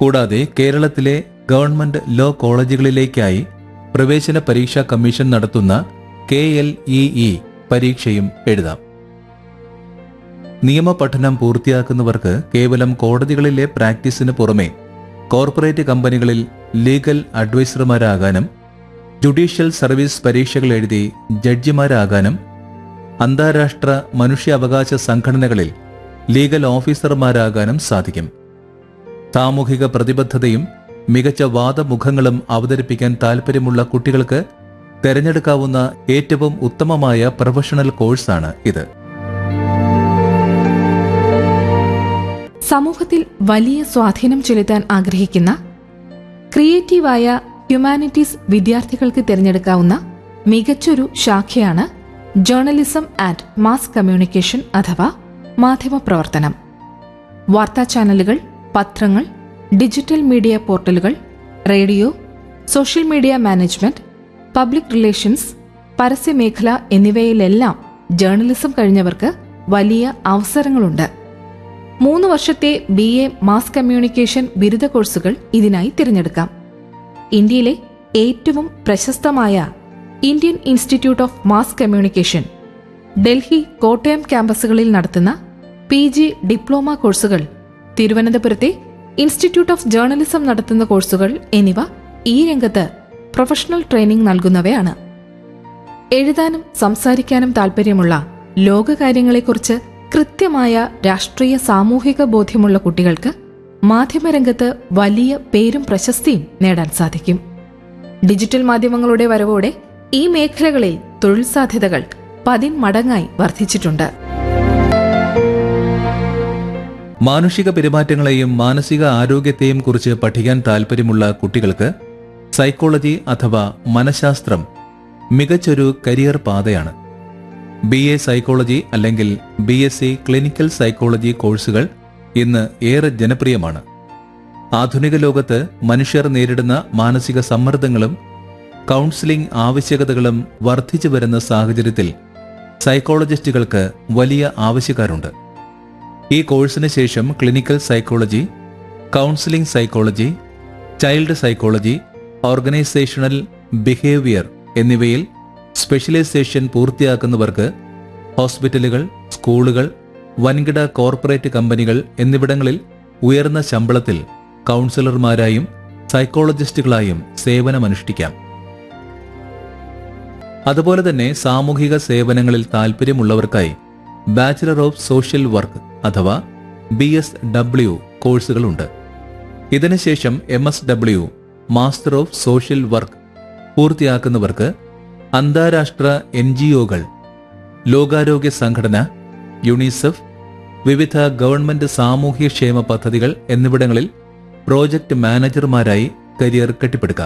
കൂടാതെ കേരളത്തിലെ government law കോളേജുകളിലേക്കായി പ്രവേശന പരീക്ഷാ കമ്മീഷൻ നടത്തുന്ന കെ എൽ ഇ ഇ പരീക്ഷയും എഴുതാം നിയമപഠനം പൂർത്തിയാക്കുന്നവർക്ക് കേവലം കോടതികളിലെ പ്രാക്ടീസിന് പുറമെ കോർപ്പറേറ്റ് കമ്പനികളിൽ ലീഗൽ അഡ്വൈസർമാരാകാനും ജുഡീഷ്യൽ സർവീസ് പരീക്ഷകൾ എഴുതി ജഡ്ജിമാരാകാനും അന്താരാഷ്ട്ര മനുഷ്യാവകാശ സംഘടനകളിൽ ലീഗൽ ഓഫീസർമാരാകാനും സാധിക്കും സാമൂഹിക പ്രതിബദ്ധതയും മികച്ച വാദമുഖങ്ങളും അവതരിപ്പിക്കാൻ താൽപ്പര്യമുള്ള കുട്ടികൾക്ക് തിരഞ്ഞെടുക്കാവുന്ന ഏറ്റവും ഉത്തമമായ പ്രൊഫഷണൽ കോഴ്സാണ് ഇത് സമൂഹത്തിൽ വലിയ സ്വാധീനം ചെലുത്താൻ ആഗ്രഹിക്കുന്ന ക്രിയേറ്റീവായ ഹ്യൂമാനിറ്റീസ് വിദ്യാർത്ഥികൾക്ക് തിരഞ്ഞെടുക്കാവുന്ന മികച്ചൊരു ശാഖയാണ് ജേർണലിസം ആൻഡ് മാസ് കമ്മ്യൂണിക്കേഷൻ അഥവാ മാധ്യമപ്രവർത്തനം വാർത്താ ചാനലുകൾ പത്രങ്ങൾ ഡിജിറ്റൽ മീഡിയ പോർട്ടലുകൾ radio social media management public relations പരസ്യമേഖല എന്നിവയിലെല്ലാം ജേർണലിസം കഴിഞ്ഞവർക്ക് വലിയ അവസരങ്ങളുണ്ട് മൂന്ന് വർഷത്തെ ബി എ മാസ് കമ്മ്യൂണിക്കേഷൻ ബിരുദ കോഴ്സുകൾ ഇതിനായി തിരഞ്ഞെടുക്കാം ഇന്ത്യയിലെ ഏറ്റവും പ്രശസ്തമായ Indian Institute of Mass Communication Delhi Kottayam ക്യാമ്പസുകളിൽ നടത്തുന്ന പി ജി ഡിപ്ലോമ കോഴ്സുകൾ തിരുവനന്തപുരത്തെ ഇൻസ്റ്റിറ്റ്യൂട്ട് ഓഫ് ജേർണലിസം നടത്തുന്ന കോഴ്സുകൾ എന്നിവ ഈ രംഗത്ത് പ്രൊഫഷണൽ ട്രെയിനിംഗ് നൽകുന്നവയാണ് എഴുതാനും സംസാരിക്കാനും താൽപ്പര്യമുള്ള ലോകകാര്യങ്ങളെക്കുറിച്ച് കൃത്യമായ രാഷ്ട്രീയ സാമൂഹിക ബോധ്യമുള്ള കുട്ടികൾക്ക് മാധ്യമരംഗത്ത് വലിയ പേരും പ്രശസ്തിയും നേടാൻ സാധിക്കും ഡിജിറ്റൽ മാധ്യമങ്ങളുടെ വരവോടെ ഈ മേഖലകളിൽ തൊഴിൽ സാധ്യതകൾ പതിന്മടങ്ങായി വർദ്ധിച്ചിട്ടുണ്ട് മാനുഷിക പെരുമാറ്റങ്ങളെയും മാനസിക ആരോഗ്യത്തെയും കുറിച്ച് പഠിക്കാൻ താൽപ്പര്യമുള്ള കുട്ടികൾക്ക് സൈക്കോളജി അഥവാ മനഃശാസ്ത്രം മികച്ചൊരു കരിയർ പാതയാണ് ബി എ സൈക്കോളജി അല്ലെങ്കിൽ B S C clinical psychology കോഴ്സുകൾ ഇന്ന് ഏറെ ജനപ്രിയമാണ് ആധുനിക ലോകത്ത് മനുഷ്യർ നേരിടുന്ന മാനസിക സമ്മർദ്ദങ്ങളും കൗൺസിലിംഗ് ആവശ്യകതകളും വർദ്ധിച്ചു വരുന്ന സാഹചര്യത്തിൽ സൈക്കോളജിസ്റ്റുകൾക്ക് വലിയ ആവശ്യക്കാരുണ്ട് ഈ കോഴ്സിന് ശേഷം clinical psychology counselling psychology child psychology organisational behaviour എന്നിവയിൽ സ്പെഷ്യലൈസേഷൻ പൂർത്തിയാക്കുന്നവർക്ക് ഹോസ്പിറ്റലുകൾ സ്കൂളുകൾ വൻകിട കോർപ്പറേറ്റ് കമ്പനികൾ എന്നിവിടങ്ങളിൽ ഉയർന്ന ശമ്പളത്തിൽ കൗൺസിലർമാരായും സൈക്കോളജിസ്റ്റുകളായും സേവനമനുഷ്ഠിക്കാം അതുപോലെ തന്നെ സാമൂഹിക സേവനങ്ങളിൽ താൽപ്പര്യമുള്ളവർക്കായി ബാച്ചിലർ ഓഫ് സോഷ്യൽ വർക്ക് അഥവാ ബി എസ് ഡബ്ല്യു കോഴ്സുകളുണ്ട് ഇതിനുശേഷം M S W master of social work പൂർത്തിയാക്കുന്നവർക്ക് അന്താരാഷ്ട്ര എൻ ജി ഒകൾ ലോകാരോഗ്യ സംഘടന യുണിസെഫ് വിവിധ ഗവൺമെന്റ് സാമൂഹ്യക്ഷേമ പദ്ധതികൾ എന്നിവിടങ്ങളിൽ പ്രോജക്ട് മാനേജർമാരായി കരിയർ കെട്ടിപ്പടുക്കാം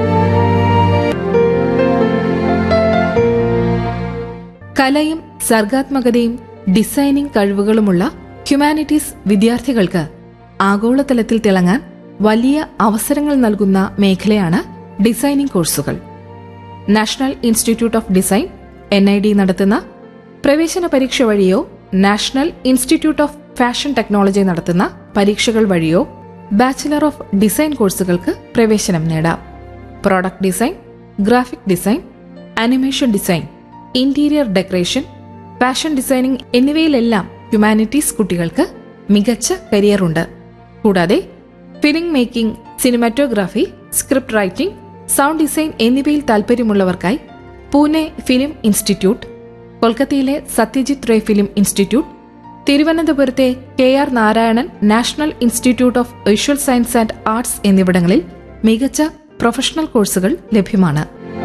കലയും സർഗാത്മകതയും ഡിസൈനിംഗ് കഴിവുകളുമുള്ള ഹ്യൂമാനിറ്റീസ് വിദ്യാർത്ഥികൾക്ക് ആഗോളതലത്തിൽ തിളങ്ങാൻ വലിയ അവസരങ്ങൾ നൽകുന്ന മേഖലയാണ് ഡിസൈനിംഗ് കോഴ്സുകൾ National Institute of Design N I D നടത്തുന്ന പ്രവേശന പരീക്ഷ വഴിയോ National Institute of Fashion Technology നടത്തുന്ന പരീക്ഷകൾ വഴിയോ ബാച്ചിലർ ഓഫ് ഡിസൈൻ കോഴ്സുകൾക്ക് പ്രവേശനം നേടാം product design graphic design animation design interior decoration fashion designing എന്നിവയിലെല്ലാം ഹ്യൂമാനിറ്റീസ് കുട്ടികൾക്ക് മികച്ച കരിയറുണ്ട് കൂടാതെ film making cinematography script writing sound design എന്നിവയിൽ താൽപ്പര്യമുള്ളവർക്കായി പൂനെ ഫിലിം ഇൻസ്റ്റിറ്റ്യൂട്ട് കൊൽക്കത്തയിലെ സത്യജിത് റേ ഫിലിം ഇൻസ്റ്റിറ്റ്യൂട്ട് തിരുവനന്തപുരത്തെ K R Narayanan National Institute of visual science and arts എന്നിവിടങ്ങളിൽ മികച്ച പ്രൊഫഷണൽ കോഴ്സുകൾ ലഭ്യമാണ്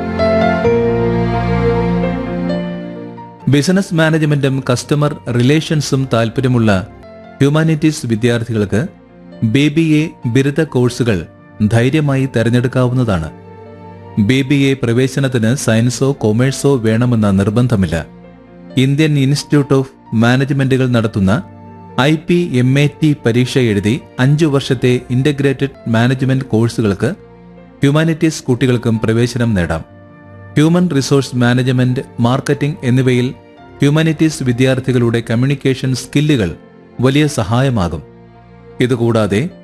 ബിസിനസ് മാനേജ്മെന്റും കസ്റ്റമർ റിലേഷൻസും താൽപ്പര്യമുള്ള ഹ്യൂമാനിറ്റീസ് വിദ്യാർത്ഥികൾക്ക് ബി ബി എ ബിരുദ കോഴ്സുകൾ ധൈര്യമായി തെരഞ്ഞെടുക്കാവുന്നതാണ് ബി ബി എ പ്രവേശനത്തിന് സയൻസോ കൊമേഴ്സോ വേണമെന്ന നിർബന്ധമില്ല ഇന്ത്യൻ ഇൻസ്റ്റിറ്റ്യൂട്ട് ഓഫ് മാനേജ്മെന്റുകൾ നടത്തുന്ന I P M A T പരീക്ഷ എഴുതി അഞ്ചു വർഷത്തെ ഇന്റഗ്രേറ്റഡ് മാനേജ്മെന്റ് കോഴ്സുകൾക്ക് ഹ്യൂമാനിറ്റീസ് കുട്ടികൾക്കും പ്രവേശനം നേടാം ഹ്യൂമൻ റിസോഴ്സ് മാനേജ്മെന്റ് മാർക്കറ്റിംഗ് എന്നിവയിൽ ഹ്യൂമാനിറ്റീസ് വിദ്യാർത്ഥികളുടെ കമ്മ്യൂണിക്കേഷൻ സ്കില്ലുകൾ വലിയ സഹായമാകും ഇതുകൂടാതെ